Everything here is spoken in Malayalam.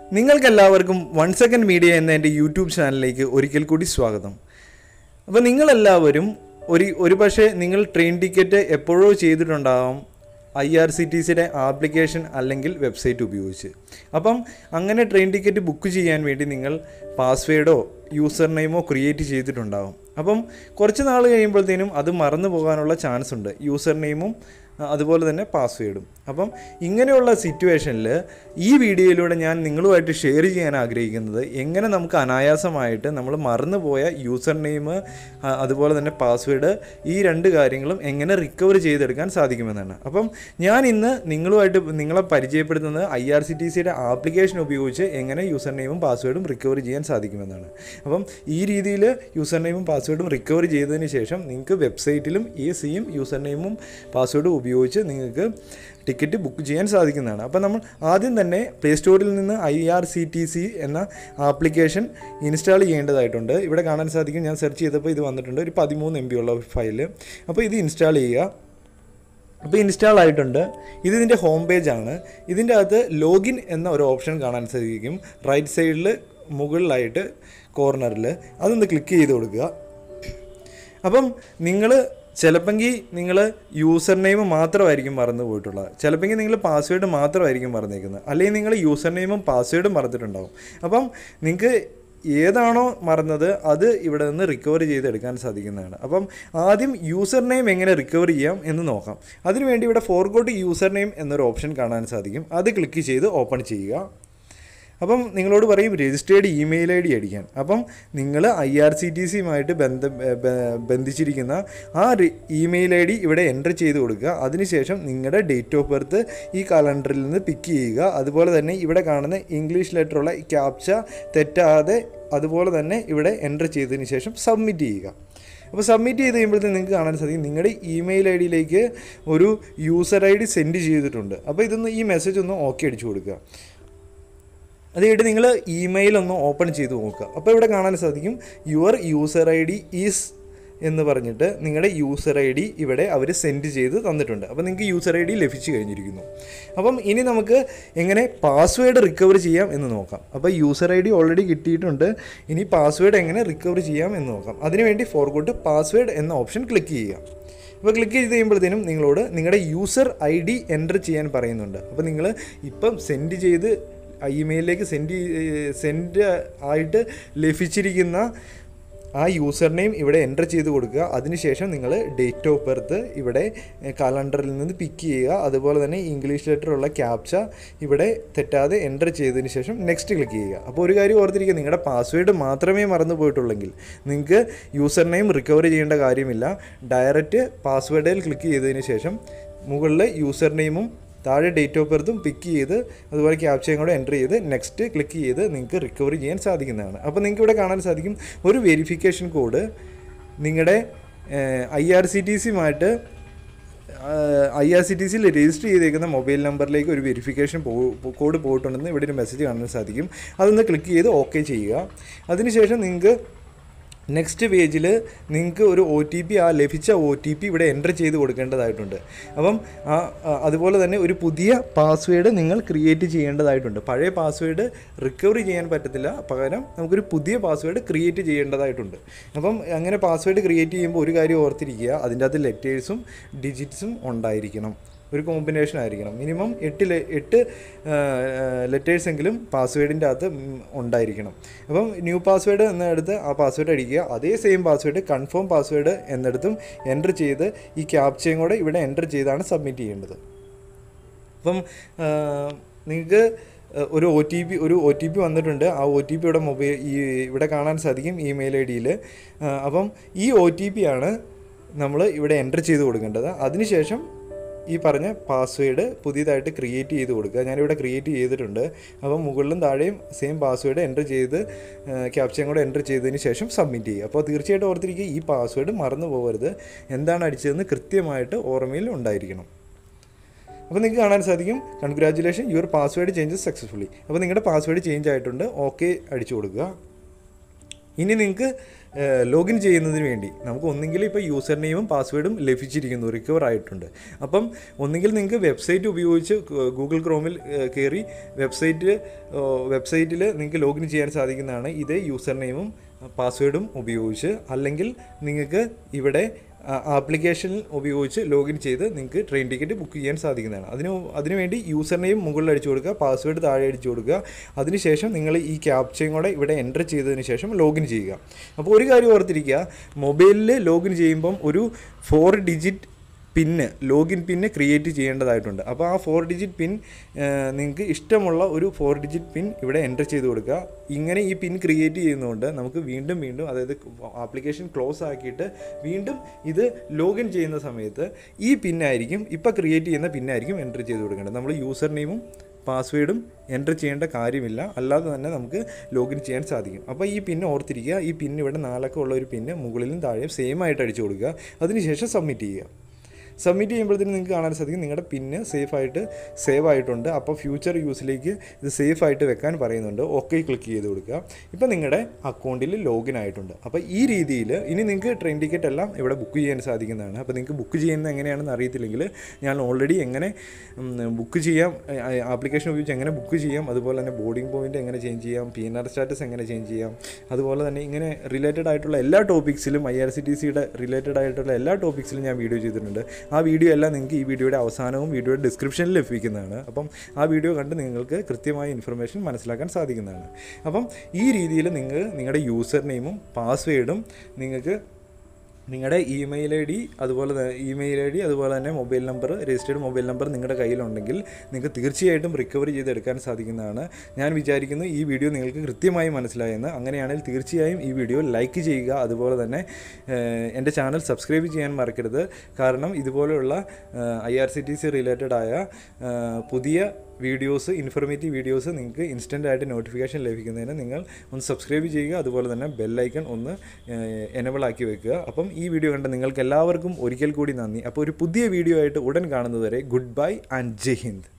നിങ്ങൾക്കെല്ലാവർക്കും വൺ സെക്കൻഡ് മീഡിയ എന്ന എൻ്റെ യൂട്യൂബ് ചാനലിലേക്ക് ഒരിക്കൽ കൂടി സ്വാഗതം അപ്പോൾ നിങ്ങളെല്ലാവരും ഒരു ഒരു പക്ഷേ നിങ്ങൾ ട്രെയിൻ ടിക്കറ്റ് എപ്പോഴോ ചെയ്തിട്ടുണ്ടാവാം ഐ ആർ സി ടി സിയുടെ ആപ്ലിക്കേഷൻ അല്ലെങ്കിൽ വെബ്സൈറ്റ് ഉപയോഗിച്ച് അപ്പം അങ്ങനെ ട്രെയിൻ ടിക്കറ്റ് ബുക്ക് ചെയ്യാൻ വേണ്ടി നിങ്ങൾ പാസ്വേഡോ യൂസർ നെയിമോ ക്രിയേറ്റ് ചെയ്തിട്ടുണ്ടാവും അപ്പം കുറച്ച് നാൾ കഴിയുമ്പോഴത്തേനും അത് മറന്നു പോകാനുള്ള ചാൻസ് ഉണ്ട് യൂസർ നെയിമും അതുപോലെ തന്നെ പാസ്വേഡും അപ്പം ഇങ്ങനെയുള്ള സിറ്റുവേഷനിൽ ഈ വീഡിയോയിലൂടെ ഞാൻ നിങ്ങളുമായിട്ട് ഷെയർ ചെയ്യാൻ ആഗ്രഹിക്കുന്നത് എങ്ങനെ നമുക്ക് അനായാസമായിട്ട് നമ്മൾ മറന്നുപോയ യൂസർ നെയിം അതുപോലെ തന്നെ പാസ്വേഡ് ഈ രണ്ട് കാര്യങ്ങളും എങ്ങനെ റിക്കവർ ചെയ്തെടുക്കാൻ സാധിക്കുമെന്നാണ് അപ്പം ഞാൻ ഇന്ന് നിങ്ങളുമായിട്ട് നിങ്ങളെ പരിചയപ്പെടുത്തുന്നത് ഐ ആർ സി ടി സിയുടെ ആപ്ലിക്കേഷൻ ഉപയോഗിച്ച് എങ്ങനെ യൂസർ നെയിമും പാസ്വേഡും റിക്കവർ ചെയ്യാൻ സാധിക്കുമെന്നാണ് അപ്പം ഈ രീതിയിൽ യൂസർ നെയിമും പാസ്വേഡും റിക്കവർ ചെയ്തതിന് ശേഷം നിങ്ങൾക്ക് വെബ്സൈറ്റിലും ഈ സെയിം യൂസർ നെയിമും പാസ്വേഡും ഉപയോഗിച്ച് നിങ്ങൾക്ക് ടിക്കറ്റ് ബുക്ക് ചെയ്യാൻ സാധിക്കുന്നതാണ് അപ്പോൾ നമ്മൾ ആദ്യം തന്നെ പ്ലേ സ്റ്റോറിൽ നിന്ന് I R C T C എന്ന ആപ്ലിക്കേഷൻ ഇൻസ്റ്റാൾ ചെയ്യേണ്ടതായിട്ടുണ്ട് ഇവിടെ കാണാൻ സാധിക്കും ഞാൻ സെർച്ച് ചെയ്തപ്പോൾ ഇത് വന്നിട്ടുണ്ട് ഒരു പതിമൂന്ന് എം ബി ഉള്ള ഫയൽ അപ്പോൾ ഇത് ഇൻസ്റ്റാൾ ചെയ്യുക അപ്പോൾ ഇൻസ്റ്റാൾ ആയിട്ടുണ്ട് ഇത് ഇതിൻ്റെ ഹോം പേജ് ആണ് ഇതിൻ്റെ അകത്ത് ലോഗിൻ എന്ന ഒരു ഓപ്ഷൻ കാണാൻ സാധിക്കും റൈറ്റ് സൈഡിൽ മുകളിലായിട്ട് കോർണറിൽ അതൊന്ന് ക്ലിക്ക് ചെയ്ത് കൊടുക്കുക അപ്പം നിങ്ങൾ ചിലപ്പെങ്കിൽ നിങ്ങൾ യൂസർ നെയിം മാത്രമായിരിക്കും മറന്നു പോയിട്ടുള്ളത് ചിലപ്പെങ്കിൽ നിങ്ങൾ പാസ്വേഡ് മാത്രമായിരിക്കും മറന്നേക്കുന്നത് അല്ലെങ്കിൽ നിങ്ങൾ യൂസർ നെയിമും പാസ്വേഡും മറന്നിട്ടുണ്ടാവും അപ്പം നിങ്ങൾക്ക് ഏതാണോ മറന്നത് അത് ഇവിടെ നിന്ന് റിക്കവർ ചെയ്തെടുക്കാൻ സാധിക്കുന്നതാണ് അപ്പം ആദ്യം യൂസർ നെയിം എങ്ങനെ റിക്കവർ ചെയ്യാം എന്ന് നോക്കാം അതിനുവേണ്ടി ഇവിടെ ഫോർഗോട്ട് യൂസർ നെയിം എന്നൊരു ഓപ്ഷൻ കാണാൻ സാധിക്കും അത് ക്ലിക്ക് ചെയ്ത് ഓപ്പൺ ചെയ്യുക അപ്പം നിങ്ങളോട് പറയും രജിസ്റ്റേർഡ് ഇമെയിൽ ഐ ഡി അടിക്കാൻ അപ്പം നിങ്ങൾ ഐ ആർ സി ടി സിയുമായിട്ട് ബന്ധ ബ- ബന്ധിച്ചിരിക്കുന്ന ആ ഇമെയിൽ ഐ ഡി ഇവിടെ എൻ്റർ ചെയ്ത് കൊടുക്കുക അതിനുശേഷം നിങ്ങളുടെ ഡേറ്റ് ഓഫ് ബർത്ത് ഈ കലണ്ടറിൽ നിന്ന് പിക്ക് ചെയ്യുക അതുപോലെ തന്നെ ഇവിടെ കാണുന്ന ഇംഗ്ലീഷ് ലെറ്ററുള്ള ക്യാപ്ച തെറ്റാതെ അതുപോലെ തന്നെ ഇവിടെ എൻ്റർ ചെയ്തതിന് ശേഷം സബ്മിറ്റ് ചെയ്യുക അപ്പോൾ സബ്മിറ്റ് ചെയ്ത് കഴിയുമ്പോഴത്തേക്ക് നിങ്ങൾക്ക് കാണാൻ സാധിക്കും നിങ്ങളുടെ ഇമെയിൽ ഐ ഡിയിലേക്ക് ഒരു യൂസർ ഐ ഡി സെൻഡ് ചെയ്തിട്ടുണ്ട് അപ്പോൾ ഇതൊന്ന് ഈ മെസ്സേജ് ഒന്ന് ഓക്കെ അടിച്ചു കൊടുക്കുക അത് കഴിഞ്ഞിട്ട് നിങ്ങൾ ഇമെയിൽ ഒന്ന് ഓപ്പൺ ചെയ്ത് നോക്കുക അപ്പോൾ ഇവിടെ കാണാൻ സാധിക്കും your user I D is എന്ന് പറഞ്ഞിട്ട് നിങ്ങളുടെ യൂസർ ഐ ഡി ഇവിടെ അവർ സെൻഡ് ചെയ്ത് തന്നിട്ടുണ്ട് അപ്പോൾ നിങ്ങൾക്ക് യൂസർ ഐ ഡി ലഭിച്ചു കഴിഞ്ഞിരിക്കുന്നു അപ്പം ഇനി നമുക്ക് എങ്ങനെ പാസ്വേഡ് റിക്കവർ ചെയ്യാം എന്ന് നോക്കാം അപ്പോൾ യൂസർ ഐ ഡി ഓൾറെഡി കിട്ടിയിട്ടുണ്ട് ഇനി പാസ്വേഡ് എങ്ങനെ റിക്കവർ ചെയ്യാം എന്ന് നോക്കാം അതിനുവേണ്ടി ഫോർഗോട്ട് പാസ്വേഡ് എന്ന ഓപ്ഷൻ ക്ലിക്ക് ചെയ്യുക അപ്പോൾ ക്ലിക്ക് ചെയ്ത് കഴിയുമ്പോഴത്തേനും നിങ്ങളോട് നിങ്ങളുടെ യൂസർ ഐ ഡി എൻ്റർ ചെയ്യാൻ പറയുന്നുണ്ട് അപ്പോൾ നിങ്ങൾ ഇപ്പം സെൻഡ് ചെയ്ത് ഇമെയിലിലേക്ക് സെൻഡ് സെൻഡ് ആയിട്ട് ലഭിച്ചിരിക്കുന്ന ആ യൂസർ നെയിം ഇവിടെ എൻ്റർ ചെയ്ത് കൊടുക്കുക അതിനുശേഷം നിങ്ങൾ ഡേറ്റ് ഓഫ് ബർത്ത് ഇവിടെ കലണ്ടറിൽ നിന്ന് പിക്ക് ചെയ്യുക അതുപോലെ തന്നെ ഇംഗ്ലീഷ് ലെറ്ററുള്ള ക്യാപ്ച ഇവിടെ തെറ്റാതെ എൻ്റർ ചെയ്തതിന് ശേഷം നെക്സ്റ്റ് ക്ലിക്ക് ചെയ്യുക അപ്പോൾ ഒരു കാര്യം ഓർത്തിരിക്കുക നിങ്ങളുടെ പാസ്വേഡ് മാത്രമേ മറന്നു പോയിട്ടുള്ളെങ്കിൽ നിങ്ങൾക്ക് യൂസർ നെയിം റിക്കവർ ചെയ്യേണ്ട കാര്യമില്ല ഡയറക്റ്റ് പാസ്വേഡിൽ ക്ലിക്ക് ചെയ്തതിന് ശേഷം മുകളിൽ യൂസർ നെയിമും താഴെ ഡേറ്റ് ഓഫ് ബർത്തും പിക്ക് ചെയ്ത് അതുപോലെ ക്യാപ്ചയും കൂടെ എൻ്റർ ചെയ്ത് നെക്സ്റ്റ് ക്ലിക്ക് ചെയ്ത് നിങ്ങൾക്ക് റിക്കവർ ചെയ്യാൻ സാധിക്കുന്നതാണ് അപ്പോൾ നിങ്ങൾക്ക് ഇവിടെ കാണാൻ സാധിക്കും ഒരു വെരിഫിക്കേഷൻ കോഡ് നിങ്ങളുടെ ഐ ആർ സി ടി സിയുമായിട്ട് ഐ ആർ സി ടി സിയിൽ രജിസ്റ്റർ ചെയ്തേക്കുന്ന മൊബൈൽ നമ്പറിലേക്ക് ഒരു വെരിഫിക്കേഷൻ കോഡ് പോയിട്ടുണ്ടെന്ന് ഇവിടെ ഒരു മെസ്സേജ് കാണാൻ സാധിക്കും അതൊന്ന് ക്ലിക്ക് ചെയ്ത് ഓക്കെ ചെയ്യുക അതിനുശേഷം നിങ്ങൾക്ക് നെക്സ്റ്റ് പേജിൽ നിങ്ങൾക്ക് ഒരു ഒ ടി പി ആ ലഭിച്ച ഒ ടി പി ഇവിടെ എൻ്റർ ചെയ്ത് കൊടുക്കേണ്ടതായിട്ടുണ്ട് അപ്പം ആ ആ, അതുപോലെ തന്നെ ഒരു പുതിയ പാസ്വേഡ് നിങ്ങൾ ക്രിയേറ്റ് ചെയ്യേണ്ടതായിട്ടുണ്ട് പഴയ പാസ്വേഡ് റിക്കവറി ചെയ്യാൻ പറ്റത്തില്ല പകരം നമുക്കൊരു പുതിയ പാസ്വേഡ് ക്രിയേറ്റ് ചെയ്യേണ്ടതായിട്ടുണ്ട് അപ്പം അങ്ങനെ പാസ്വേഡ് ക്രിയേറ്റ് ചെയ്യുമ്പോൾ ഒരു കാര്യം ഓർത്തിരിക്കുക അതിൻ്റെ അകത്ത് ലെറ്റേഴ്സും ഡിജിറ്റ്സും ഉണ്ടായിരിക്കണം ഒരു കോമ്പിനേഷൻ ആയിരിക്കണം മിനിമം എട്ട് ലെ- എട്ട് ലെറ്റേഴ്സ് എങ്കിലും പാസ്വേഡിൻ്റെ അകത്ത് ഉം, ഉണ്ടായിരിക്കണം അപ്പം ന്യൂ പാസ്വേഡ് എന്നെടുത്ത് ആ പാസ്വേഡ് അടിക്കുക അതേ സെയിം പാസ്വേഡ് കൺഫേം പാസ്വേഡ് എന്നെടുത്തും എൻ്റർ ചെയ്ത് ഈ ക്യാപ്ചയും കൂടെ ഇവിടെ എൻ്റർ ചെയ്താണ് സബ്മിറ്റ് ചെയ്യേണ്ടത് അപ്പം നിങ്ങൾക്ക് ഒരു ഒ ടി പി ഒരു ഒ ടി പി വന്നിട്ടുണ്ട് ആ ഒ ടി പി ഇവിടെ മൊബൈൽ ഈ ഇവിടെ കാണാൻ സാധിക്കും ഇമെയിൽ ഐ ഡിയിൽ അപ്പം ഈ ഒ ടി പി ആണ് നമ്മൾ ഇവിടെ എൻ്റർ ചെയ്ത് കൊടുക്കേണ്ടത് അതിനുശേഷം ഈ പറഞ്ഞ പാസ്വേഡ് പുതിയതായിട്ട് ക്രിയേറ്റ് ചെയ്ത് കൊടുക്കുക ഞാനിവിടെ ക്രിയേറ്റ് ചെയ്തിട്ടുണ്ട് അപ്പം മുകളിലും താഴെയും സെയിം പാസ്വേഡ് എൻ്റർ ചെയ്ത് ക്യാപ്ചയും കൂടെ എൻ്റർ ചെയ്തതിന് ശേഷം സബ്മിറ്റ് ചെയ്യുക അപ്പോൾ തീർച്ചയായിട്ടും ഓർത്തിരിക്കുക ഈ പാസ്വേഡ് മറന്നു പോകരുത് എന്താണ് അടിച്ചതെന്ന് കൃത്യമായിട്ട് ഓർമ്മയിൽ ഉണ്ടായിരിക്കണം അപ്പോൾ നിങ്ങൾക്ക് കാണാൻ സാധിക്കും congratulation your password changes successfully അപ്പോൾ നിങ്ങളുടെ പാസ്വേഡ് ചേഞ്ച് ആയിട്ടുണ്ട് ഓക്കെ അടിച്ചു കൊടുക്കുക ഇനി നിങ്ങൾക്ക് ലോഗിൻ ചെയ്യുന്നതിന് വേണ്ടി നമുക്ക് ഒന്നെങ്കിൽ ഇപ്പോൾ യൂസർ നെയിമും പാസ്വേഡും ലഭിച്ചിരിക്കുന്നു റിക്കവർ ആയിട്ടുണ്ട് അപ്പം ഒന്നെങ്കിൽ നിങ്ങൾക്ക് വെബ്സൈറ്റ് ഉപയോഗിച്ച് ഗൂഗിൾ ക്രോമിൽ കയറി വെബ്സൈറ്റ് വെബ്സൈറ്റിൽ നിങ്ങൾക്ക് ലോഗിൻ ചെയ്യാൻ സാധിക്കുന്നതാണ് ഇതേ യൂസർ നെയിമും പാസ്വേഡും ഉപയോഗിച്ച് അല്ലെങ്കിൽ നിങ്ങൾക്ക് ഇവിടെ ആപ്ലിക്കേഷനിൽ ഉപയോഗിച്ച് ലോഗിൻ ചെയ്ത് നിങ്ങൾക്ക് ട്രെയിൻ ടിക്കറ്റ് ബുക്ക് ചെയ്യാൻ സാധിക്കുന്നതാണ് അതിന് അതിനുവേണ്ടി യൂസർ നെയിം മുകളിൽ അടിച്ചു കൊടുക്കുക പാസ്വേഡ് താഴെ അടിച്ചു കൊടുക്കുക അതിനുശേഷം നിങ്ങൾ ഈ ക്യാപ്ചയും കൂടെ ഇവിടെ എൻ്റർ ചെയ്തതിന് ശേഷം ലോഗിൻ ചെയ്യുക അപ്പോൾ ഒരു കാര്യം ഓർത്തിരിക്കുക മൊബൈലിൽ ലോഗിൻ ചെയ്യുമ്പം ഒരു four digit pin login pin create ചെയ്യേണ്ടതായിട്ടുണ്ട് അപ്പോൾ ആ ഫോർ ഡിജിറ്റ് പിൻ നിങ്ങൾക്ക് ഇഷ്ടമുള്ള ഒരു ഫോർ ഡിജിറ്റ് പിൻ ഇവിടെ എൻ്റർ ചെയ്ത് കൊടുക്കുക ഇങ്ങനെ ഈ പിൻ ക്രിയേറ്റ് ചെയ്യുന്നതുകൊണ്ട് നമുക്ക് വീണ്ടും വീണ്ടും അതായത് ആപ്ലിക്കേഷൻ ക്ലോസ് ആക്കിയിട്ട് വീണ്ടും ഇത് ലോഗിൻ ചെയ്യുന്ന സമയത്ത് ഈ പിന്നായിരിക്കും ഇപ്പോൾ ക്രിയേറ്റ് ചെയ്യുന്ന പിന്നായിരിക്കും എൻ്റർ ചെയ്ത് കൊടുക്കേണ്ടത് നമ്മൾ യൂസർ നെയിമും പാസ്വേഡും എൻ്റർ ചെയ്യേണ്ട കാര്യമില്ല അല്ലാതെ തന്നെ നമുക്ക് ലോഗിൻ ചെയ്യാൻ സാധിക്കും അപ്പോൾ ഈ പിന്ന് ഓർത്തിരിക്കുക ഈ പിൻ ഇവിടെ നാലൊക്കെ ഉള്ള ഒരു പിന്ന് മുകളിലും താഴെയും സെയിം ആയിട്ട് അടിച്ചു കൊടുക്കുക അതിനുശേഷം സബ്മിറ്റ് ചെയ്യുക സബ്മിറ്റ് ചെയ്യുമ്പോഴത്തേനും നിങ്ങൾക്ക് കാണാൻ സാധിക്കും നിങ്ങളുടെ പിന്ന് സേഫ് ആയിട്ട് സേവ് ആയിട്ടുണ്ട് അപ്പോൾ ഫ്യൂച്ചർ യൂസിലേക്ക് ഇത് സേഫ് ആയിട്ട് വെക്കാൻ പറയുന്നുണ്ട് ഓക്കെ ക്ലിക്ക് ചെയ്ത് കൊടുക്കുക ഇപ്പോൾ നിങ്ങളുടെ അക്കൗണ്ടിൽ ലോഗിൻ ആയിട്ടുണ്ട് അപ്പോൾ ഈ രീതിയിൽ ഇനി നിങ്ങൾക്ക് ട്രെയിൻ ടിക്കറ്റ് എല്ലാം ഇവിടെ ബുക്ക് ചെയ്യാൻ സാധിക്കുന്നതാണ് അപ്പോൾ നിങ്ങൾക്ക് ബുക്ക് ചെയ്യുന്നത് എങ്ങനെയാണെന്ന് അറിയത്തില്ലെങ്കിൽ ഞാൻ ഓൾറെഡി എങ്ങനെ ബുക്ക് ചെയ്യാം ആപ്ലിക്കേഷൻ ഉപയോഗിച്ച് എങ്ങനെ ബുക്ക് ചെയ്യാം അതുപോലെ തന്നെ ബോർഡിംഗ് പോയിന്റ് എങ്ങനെ ചേഞ്ച് ചെയ്യാം പി എൻ ആർ സ്റ്റാറ്റസ് എങ്ങനെ ചേഞ്ച് ചെയ്യാം അതുപോലെ തന്നെ ഇങ്ങനെ റിലേറ്റഡ് ആയിട്ടുള്ള എല്ലാ ടോപ്പിക്സിലും ഐ ആർ സി ടി സിയുടെ റിലേറ്റഡ് ആയിട്ടുള്ള എല്ലാ ടോപ്പിക്സിലും ഞാൻ വീഡിയോ ചെയ്തിട്ടുണ്ട് ആ വീഡിയോ എല്ലാം നിങ്ങൾക്ക് ഈ വീഡിയോയുടെ അവസാനവും വീഡിയോയുടെ ഡിസ്ക്രിപ്ഷനിൽ ലഭിക്കുന്നതാണ് അപ്പം ആ വീഡിയോ കണ്ട് നിങ്ങൾക്ക് കൃത്യമായ ഇൻഫർമേഷൻ മനസ്സിലാക്കാൻ സാധിക്കുന്നതാണ് അപ്പം ഈ രീതിയിൽ നിങ്ങൾ നിങ്ങളുടെ യൂസർ നെയിമും പാസ്വേഡും നിങ്ങൾക്ക് നിങ്ങളുടെ ഇമെയിൽ ഐ ഡി അതുപോലെ തന്നെ ഇമെയിൽ ഐ ഡി അതുപോലെ തന്നെ mobile number registered mobile number നിങ്ങളുടെ കയ്യിലുണ്ടെങ്കിൽ നിങ്ങൾക്ക് തീർച്ചയായിട്ടും റിക്കവർ ചെയ്തെടുക്കാൻ സാധിക്കുന്നതാണ് ഞാൻ വിചാരിക്കുന്നു ഈ വീഡിയോ നിങ്ങൾക്ക് കൃത്യമായി മനസ്സിലായെന്ന് അങ്ങനെയാണെങ്കിൽ തീർച്ചയായും ഈ വീഡിയോ ലൈക്ക് ചെയ്യുക അതുപോലെ തന്നെ ഏഹ്, എൻ്റെ ചാനൽ സബ്സ്ക്രൈബ് ചെയ്യാൻ മറക്കരുത് കാരണം ഇതുപോലെയുള്ള I R C T C related ആയ ഏഹ്, പുതിയ വീഡിയോസ് ഇൻഫർമേറ്റീവ് വീഡിയോസ് നിങ്ങൾക്ക് ഇൻസ്റ്റൻ്റ് ആയിട്ട് നോട്ടിഫിക്കേഷൻ ലഭിക്കുന്നതിന് നിങ്ങൾ ഒന്ന് സബ്സ്ക്രൈബ് ചെയ്യുക അതുപോലെ തന്നെ ബെല്ലൈക്കൺ ഒന്ന് എനബിൾ ആക്കി വെക്കുക അപ്പം ഈ വീഡിയോ കണ്ട നിങ്ങൾക്ക് എല്ലാവർക്കും ഒരിക്കൽ കൂടി നന്ദി അപ്പോൾ ഒരു പുതിയ വീഡിയോ ആയിട്ട് ഉടൻ കാണുന്നതുവരെ good bye and Jai Hind